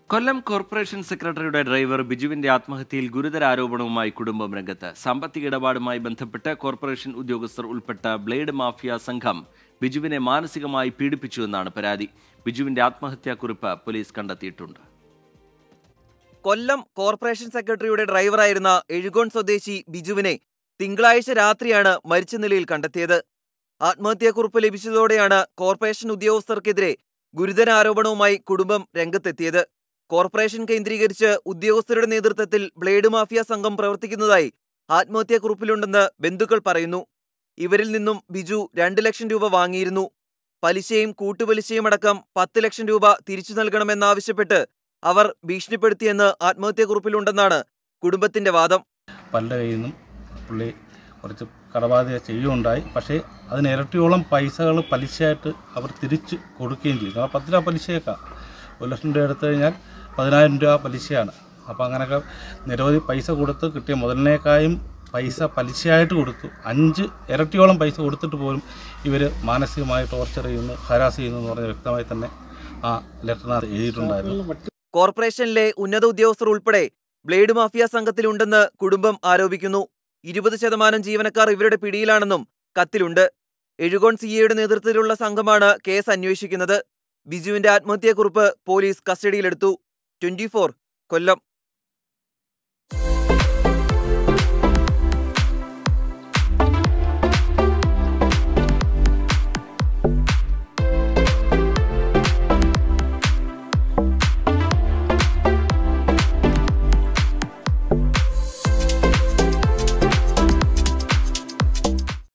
കൊല്ലം corporation സെക്രട്ടറിയുടെ driver ബിജുവിന്റെ ആത്മഹത്യയിൽ ഗുരുതര ആരോപണവുമായി കുടുംബം രംഗത്ത് സാമ്പത്തിക ഇടപാടുമായി ബന്ധപ്പെട്ട് കോർപ്പറേഷൻ ഉദ്യോഗസ്ഥർ ഉൾപ്പെട്ട ബ്ലേഡ് മാഫിയ സംഘം ബിജുവിനെ മാനസികമായി പീഡിപ്പിച്ചുവെന്നാണ് പരാതി ബിജുവിന്റെ ആത്മഹത്യാക്കുറിപ്പ് പോലീസ് കണ്ടെത്തിയിട്ടുണ്ട് കൊല്ലം കോർപ്പറേഷൻ സെക്രട്ടറിയുടെ ഡ്രൈവറായിരുന്ന എഴുകോൺ സ്വദേശി ബിജുവിനെ തിങ്കളാഴ്ച രാത്രിയാണ് മരിച്ച നിലയിൽ കണ്ടെത്തിയത് ആത്മഹത്യാക്കുറിപ്പ് ലഭിച്ചതോടെയാണ് കോർപ്പറേഷൻ ഉദ്യോഗസ്ഥർക്കെതിരെ ഗുരുതര ആരോപണവുമായി കുടുംബം രംഗത്തെത്തിയത് കോർപ്പറേഷൻ കേന്ദ്രീകരിച്ച് ഉദ്യോഗസ്ഥരുടെ നേതൃത്വത്തിൽ ബ്ലേഡ് മാഫിയ സംഘം പ്രവർത്തിക്കുന്നതായി ആത്മഹത്യാക്കുറിപ്പിലുണ്ടെന്ന് ബന്ധുക്കൾ പറയുന്നു ഇവരിൽ നിന്നും ബിജു രണ്ട് ലക്ഷം രൂപ വാങ്ങിയിരുന്നു പലിശയും കൂട്ടുപലിശയും അടക്കം പത്ത് ലക്ഷം രൂപ തിരിച്ചു നൽകണമെന്നാവശ്യപ്പെട്ട് അവർ ഭീഷണിപ്പെടുത്തിയെന്ന് ആത്മഹത്യാക്കുറിപ്പിലുണ്ടെന്നാണ് കുടുംബത്തിന്റെ വാദം പലരുടെ കയ്യിൽ നിന്നും പുള്ളി കുറച്ച് കടബാധ്യത ചെയ്യുകയുണ്ടായി പക്ഷേ അതിന് ഇരട്ടിയോളം പൈസകൾ പലിശയായിട്ട് അവർ തിരിച്ച് കൊടുക്കുകയും ചെയ്തു ആ പത്ത് രൂപ പലിശയൊക്കെ ഒരു ലക്ഷം രൂപ എടുത്തു കഴിഞ്ഞാൽ പതിനായിരം രൂപ പലിശയാണ് അപ്പോൾ അങ്ങനെയൊക്കെ നിരവധി പൈസ കൊടുത്ത് കിട്ടിയ മുതലിനേക്കായും പൈസ പലിശയായിട്ട് കൊടുത്തു അഞ്ച് ഇരട്ടിയോളം പൈസ കൊടുത്തിട്ട് പോലും ഇവർ മാനസികമായി ടോർച്ചർ ചെയ്യുന്നു ഹരാസ് ചെയ്യുന്നു എന്ന് പറഞ്ഞ് വ്യക്തമായി തന്നെ ആ ലെറ്ററിനകത്ത് എഴുതിയിട്ടുണ്ടായിരുന്നു കോർപ്പറേഷനിലെ ഉന്നത ഉദ്യോഗസ്ഥർ ഉൾപ്പെടെ ബ്ലേഡ് മാഫിയ സംഘത്തിലുണ്ടെന്ന് കുടുംബം ആരോപിക്കുന്നു ഇരുപത് ശതമാനം ജീവനക്കാർ ഇവരുടെ പിടിയിലാണെന്നും കത്തിലുണ്ട് എഴുകോൺ സിഎയുടെ നേതൃത്വത്തിലുള്ള സംഘമാണ് കേസ് അന്വേഷിക്കുന്നത് ബിജുവിന്റെ ആത്മഹത്യാക്കുറിപ്പ് പോലീസ് കസ്റ്റഡിയിലെടുത്തു ട്വന്റി കൊല്ലം